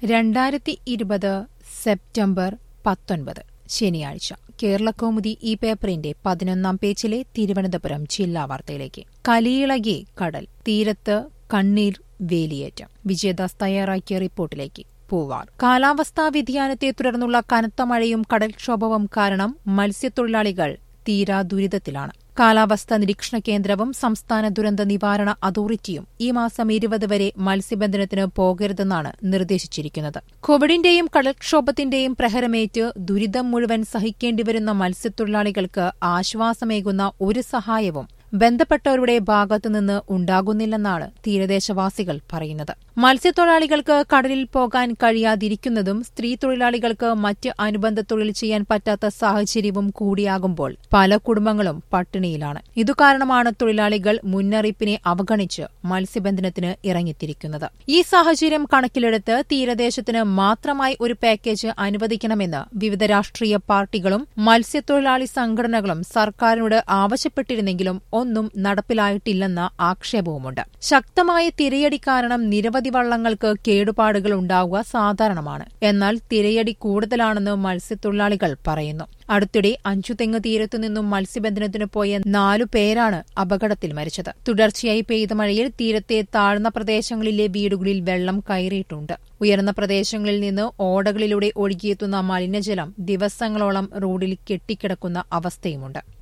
രണ്ടായിരത്തി ഇരുപത് സെപ്റ്റംബർ പത്തൊൻപത് ശനിയാഴ്ച കേരളകൗമുദി ഈ പേപ്പറിന്റെ പതിനൊന്നാം പേജിലെ തിരുവനന്തപുരം ജില്ലാ വാർത്തയിലേക്ക് കലിയിളകി കടൽ തീരത്ത് കണ്ണീർ വേലിയേറ്റം വിജയദാസ് തയ്യാറാക്കിയ റിപ്പോർട്ടിലേക്ക് പൂവാർ കാലാവസ്ഥാ വ്യതിയാനത്തെ തുടർന്നുള്ള കനത്ത മഴയും കടൽക്ഷോഭവും കാരണം മത്സ്യത്തൊഴിലാളികൾ തീരാ ദുരിതത്തിലാണ് കാലാവസ്ഥാ നിരീക്ഷണ കേന്ദ്രവും സംസ്ഥാന ദുരന്ത നിവാരണ അതോറിറ്റിയും ഈ മാസം ഇരുപത് വരെ മത്സ്യബന്ധനത്തിന് പോകരുതെന്നാണ് നിർദ്ദേശിച്ചിരിക്കുന്നത് കോവിഡിന്റെയും കടൽക്ഷോഭത്തിന്റെയും പ്രഹരമേറ്റ് ദുരിതം മുഴുവൻ സഹിക്കേണ്ടിവരുന്ന മത്സ്യത്തൊഴിലാളികൾക്ക് ആശ്വാസമേകുന്ന ഒരു സഹായവും ബന്ധപ്പെട്ടവരുടെ ഭാഗത്തുനിന്ന് ഉണ്ടാകുന്നില്ലെന്നാണ് തീരദേശവാസികൾ പറയുന്നത് മത്സ്യത്തൊഴിലാളികൾക്ക് കടലിൽ പോകാൻ കഴിയാതിരിക്കുന്നതും സ്ത്രീ തൊഴിലാളികൾക്ക് മറ്റ് അനുബന്ധ തൊഴിൽ ചെയ്യാൻ പറ്റാത്ത സാഹചര്യവും കൂടിയാകുമ്പോൾ പല കുടുംബങ്ങളും പട്ടിണിയിലാണ് ഇതുകാരണമാണ് തൊഴിലാളികൾ മുന്നറിയിപ്പിനെ അവഗണിച്ച് മത്സ്യബന്ധനത്തിന് ഇറങ്ങിത്തിരിക്കുന്നത് ഈ സാഹചര്യം കണക്കിലെടുത്ത് തീരദേശത്തിന് മാത്രമായി ഒരു പാക്കേജ് അനുവദിക്കണമെന്ന് വിവിധ രാഷ്ട്രീയ പാർട്ടികളും മത്സ്യത്തൊഴിലാളി സംഘടനകളും സർക്കാരിനോട് ആവശ്യപ്പെട്ടിരുന്നെങ്കിലും ഒന്നും നടപ്പിലായിട്ടില്ലെന്ന ആക്ഷേപവുമുണ്ട് ശക്തമായ തിരയടി കാരണം നിരവധി വള്ളങ്ങൾക്ക് കേടുപാടുകൾ ഉണ്ടാവുക സാധാരണമാണ് എന്നാൽ തിരയടി കൂടുതലാണെന്ന് മത്സ്യത്തൊഴിലാളികൾ പറയുന്നു അടുത്തിടെ അഞ്ചുതെങ്ങ് തീരത്തു നിന്നും മത്സ്യബന്ധനത്തിന് പോയ നാലു പേരാണ് അപകടത്തിൽ മരിച്ചത് തുടർച്ചയായി പെയ്ത മഴയിൽ തീരത്തെ താഴ്ന്ന പ്രദേശങ്ങളിലെ വീടുകളിൽ വെള്ളം കയറിയിട്ടുണ്ട് ഉയർന്ന പ്രദേശങ്ങളിൽ നിന്ന് ഓടകളിലൂടെ ഒഴുകിയെത്തുന്ന മലിനജലം ദിവസങ്ങളോളം റോഡിൽ കെട്ടിക്കിടക്കുന്ന അവസ്ഥയുമുണ്ട്